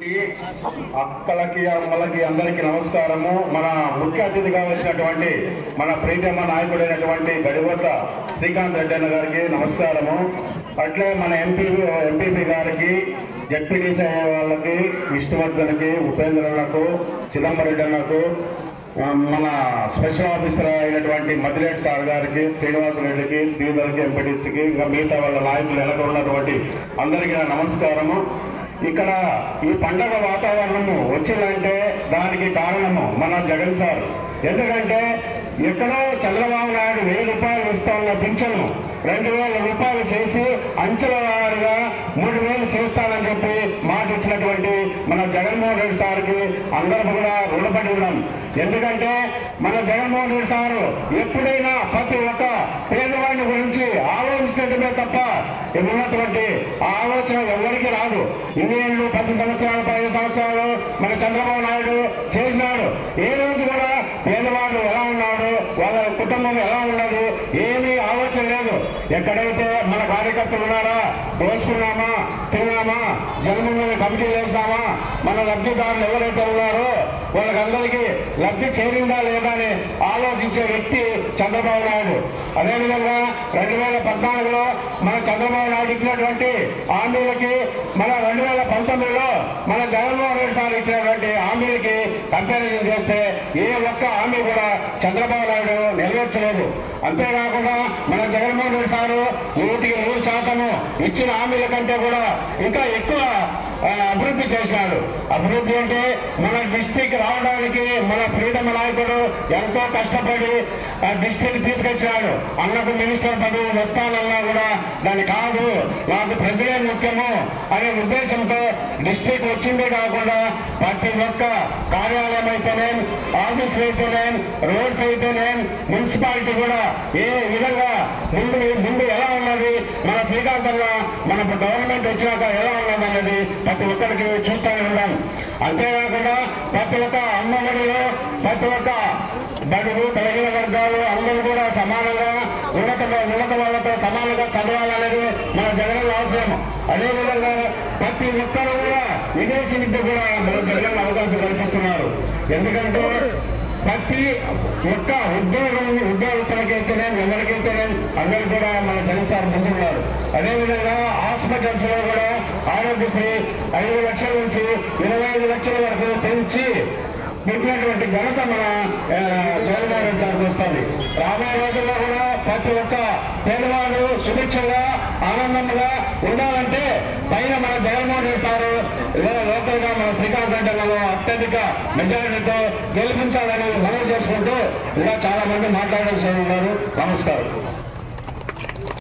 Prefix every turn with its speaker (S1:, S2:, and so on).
S1: అక్కలకి అమ్మలకి అందరికీ నమస్కారము మన ముఖ్య అతిథిగా వచ్చినటువంటి మన ప్రీతమ నాయకుడైనటువంటి గడివద్ద శ్రీకాంత్ రెడ్డి అన్న గారికి నమస్కారము అట్లే మన ఎంపీ ఎంపీపీ గారికి జడ్పీటీసీ వాళ్ళకి విష్ణువర్ధన్కి ఉపేంద్రన్నకు చిదంబరెడ్డి అన్నకు ఆ, మన స్పెషల్ ఆఫీసర్ అయినటువంటి మదిరెడ్డి సార్ గారికి శ్రీనివాసరెడ్డికి శ్రీధర్కి ఎంపీటీసీకి ఇంకా మిగతా వాళ్ళ నాయకులు వెనక ఉన్నటువంటి అందరికీ నా నమస్కారము ఇక్కడ ఈ పండగ వాతావరణము వచ్చిందంటే దానికి కారణము మన జగన్ సార్ ఎందుకంటే ఎక్కడో చంద్రబాబు నాయుడు వెయ్యి రూపాయలు ఇస్తాన్న పింఛను రెండు వేల రూపాయలు చేసి అంచెల వారీగా మూడు వేలు చేస్తానని చెప్పి మాట ఇచ్చినటువంటి మన జగన్మోహన్ రెడ్డి సార్కి అందరూ కూడా రుణపడి ఉన్నాం ఎందుకంటే మన జగన్మోహన్ రెడ్డి సారు ఎప్పుడైనా ప్రతి ఒక్క పేదవాడిని గురించి ఆలోచించడమే తప్ప ఉన్నటువంటి ఆ ఆలోచన ఎవరికి రాదు ఇన్నేళ్ళు పది సంవత్సరాలు పది సంవత్సరాలు మన చంద్రబాబు నాయుడు చేసినాడు ఏ రోజు కూడా పేదవాడు ఎలా ఉన్నాడు వాళ్ళ కుటుంబం ఎలా ఉన్నది ఏమీ ఆలోచన లేదు ఎక్కడైతే మన కార్యకర్తలు ఉన్నారా దోసుకున్నామా తిన్నామా జన్మభూమి కమిటీ వేసినామా మన లబ్ధిదారులు ఎవరైతే ఉన్నారో వాళ్ళకందరికీ లబ్ధి చేరిందా లేదా అని ఆలోచించే వ్యక్తి చంద్రబాబు నాయుడు అదేవిధంగా రెండు వేల పద్నాలుగులో మన చంద్రబాబు నాయుడు ఇచ్చినటువంటి హామీలకి మన రెండు వేల పంతొమ్మిదిలో మన జగన్మోహన్ రెడ్డి సార్ ఇచ్చినటువంటి హామీలకి కంపారిజన్ చేస్తే ఏ ఒక్క హామీ కూడా చంద్రబాబు నాయుడు నెరవేర్చలేదు అంతేకాకుండా మన జగన్మోహన్ రెడ్డి సారు నూటికి నూరు శాతము ఇచ్చిన హామీల కంటే కూడా ఇంకా ఎక్కువ ఆ, అభివృద్ధి చేశాడు అభివృద్ధి అంటే మన డిస్టిక్ రావడానికి మన ప్రీతమ నాయకుడు ఎంతో కష్టపడి ఆ డిస్టిక్ తీసుకొచ్చాడు అన్నకు మినిస్టర్ పదవి వస్తానన్నా కూడా దాని కాదు నాకు ప్రజలే ముఖ్యము అనే ఉద్దేశంతో డిస్టిక్ వచ్చిందే కాకుండా ప్రతి ఒక్క కార్యాలయం అయితేనేం ఆఫీస్ అయితేనేం రోడ్స్ అయితేనేం మున్సిపాలిటీ కూడా ఏ విధంగా ముందు ముందు ఎలా ఉన్నది మన శ్రీకాంతన్న మన గవర్నమెంట్ వచ్చినాక ఎలా ఉన్నది అన్నది ప్రతి ఒక్కరికి చూస్తూనే ఉన్నాం అంతేకాకుండా ప్రతి ఒక్క అమ్మఒడిలో ప్రతి ఒక్క బడుగు బలహీన వర్గాలు అందరూ కూడా సమానంగా ఉన్నత ఉన్నత వాళ్ళతో సమానంగా చదవాలనేది మన జగన్ ఆశయం అదేవిధంగా ప్రతి ఒక్కరు కూడా విదేశీ విద్య కూడా మన జగన్ అవకాశం కల్పిస్తున్నారు ఎందుకంటే ప్రతి ఒక్క ఉద్యోగం ఉద్యోగస్తులకైతేనే ఎవరికైతేనే అందరూ కూడా మన జనసార్ ముందున్నారు అదేవిధంగా హాస్పిటల్స్ లో కూడా ఆరోగ్యశ్రీ ఐదు లక్షల నుంచి ఇరవై ఐదు లక్షల వరకు పెంచి పెంచినటువంటి ఘనత మన ఆ, జగన్మోహన్ రెడ్డి సార్కి వస్తుంది రాబోయే రోజుల్లో కూడా ప్రతి ఒక్క పేదవాడు సుభిక్షంగా ఆనందంగా ఉండాలంటే పైన మన జగన్మోహన్ రెడ్డి సారు లో- లోకల్ గా మన శ్రీకాంత్ రెడ్డి అన్నను అత్యధిక మెజారిటీతో గెలిపించాలని మనం చేసుకుంటూ ఇంకా చాలా మంది మాట్లాడాల్సి ఉన్నారు నమస్కారం